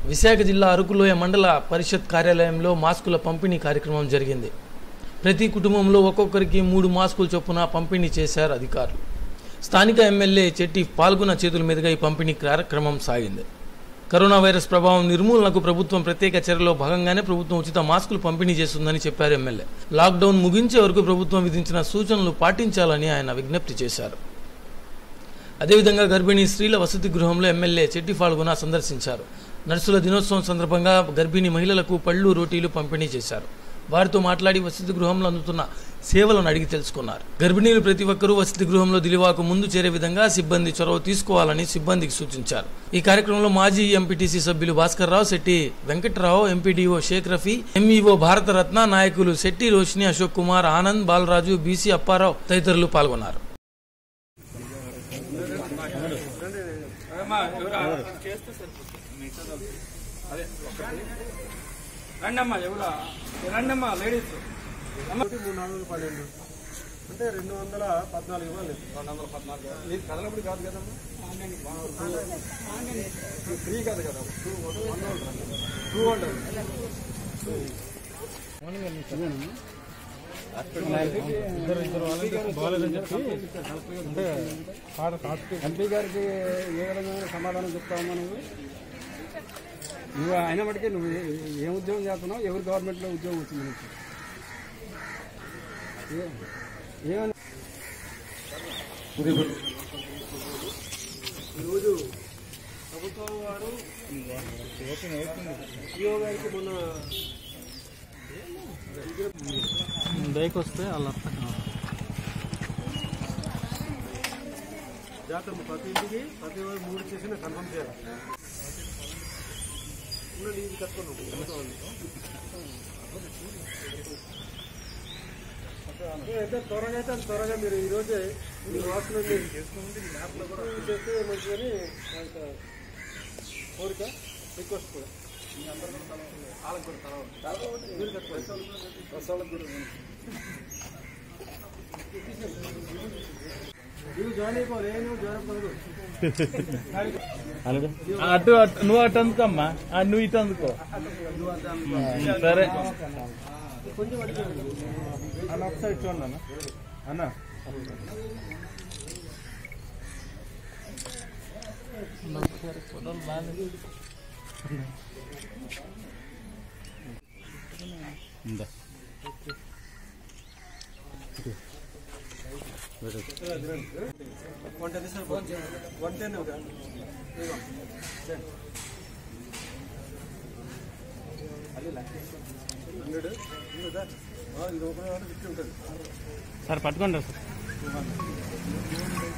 విశాఖ జిల్లా అరకులోయ మండల పరిషత్ కార్యాలయంలో మాస్కుల పంపిణీ కార్యక్రమం జరిగింది ప్రతి కుటుంబంలో ఒక్కొక్కరికి మూడు మాస్కులు చొప్పున పంపిణీ చేశారు అధికారులు స్థానిక ఎమ్మెల్యే చెట్టి పాల్గొన్న చేతుల మీదుగా ఈ పంపిణీ కార్యక్రమం సాగింది కరోనా వైరస్ ప్రభావం నిర్మూలనకు ప్రభుత్వం ప్రత్యేక చర్యలో భాగంగానే ప్రభుత్వం ఉచిత మాస్కులు పంపిణీ చేస్తుందని చెప్పారు ఎమ్మెల్యే లాక్డౌన్ ముగించే వరకు ప్రభుత్వం విధించిన సూచనలు పాటించాలని ఆయన విజ్ఞప్తి చేశారు అదేవిధంగా గర్భిణీ స్త్రీల వసతి గృహంలో ఎమ్మెల్యే చెట్టి పాల్గొన సందర్శించారు నర్సుల దినోత్సవం సందర్భంగా గర్భిణీ మహిళలకు పళ్ళు రోటీలు పంపిణీ చేశారు వారితో మాట్లాడి వసతి గృహంలో అందుతున్న సేవలను అడిగి తెలుసుకున్నారు గర్భిణీలు ప్రతి ఒక్కరూ వసతి గృహంలో దిలివాకు ముందు చేరే విధంగా సిబ్బంది చొరవ తీసుకోవాలని సిబ్బందికి సూచించారు ఈ కార్యక్రమంలో మాజీ ఎంపీటీసీ సభ్యులు భాస్కర్ రావు శెట్టి వెంకట్రావు ఎంపీడీఓ షేక్ రఫీ ఎంఈఓ భారతరత్న నాయకులు శెట్టి రోషిని అశోక్ కుమార్ ఆనంద్ బాలరాజు బీసీ అప్పారావు తదితరులు పాల్గొన్నారు రండమ్మా ఎవరా రండమ్మా లేడీస్ ఒకటి మూడు నాలుగు పన్నెండు అంటే రెండు వందల పద్నాలుగు ఇవ్వాలి రెండు వందల పద్నాలుగు నీకు కదలప్పుడు కాదు కదమ్మా ఫ్రీ కాదు కదా two one two hundred MP గారికి ఏ విధంగా సమాధానం చెప్తావమ్మా నువ్వు నువ్వు అయిన మటుకే నువ్వు ఏ- ఏం ఉద్యోగం చేస్తున్నావు ఎవరు గవర్నమెంట్లో ఉద్యోగం వచ్చింది నీకు ఏ- ఏమని ఈరోజు ప్రభుత్వం వారు ఈఓ గారికి మొన్న బైక్ వస్తే అలా జాతర ప్రతి ఇంటికి ప్రతి ఒక్కరు మూడు చేసిన కన్ఫర్మ్ చేయాలి ఉన్న నీది కట్టుకోండి అయితే త్వరగా అయితే అంత త్వరగా మీరు ఈ రోజే మీ వాసులు చేస్తే మంచిదని నా యొక్క కోరిక రిక్వెస్ట్ కూడా మీరు కట్టుకోండి నువ్వు జాయిన్ అయిపోవాలి ఏ నువ్వు జాయిన్ అయిపోదు అటు అటు నువ్వు అటు అందుకమ్మా ఆ, నువ్వు ఇటు అందుకో సరే అన్న ఒకసారి చూడండి అన్న అన్న one ten sir one ten ఒక హండ్రెడ్ ఉందా ఇది ఒక ఫిఫ్టీ ఉంటుంది సార్ పట్టుకోండి సార్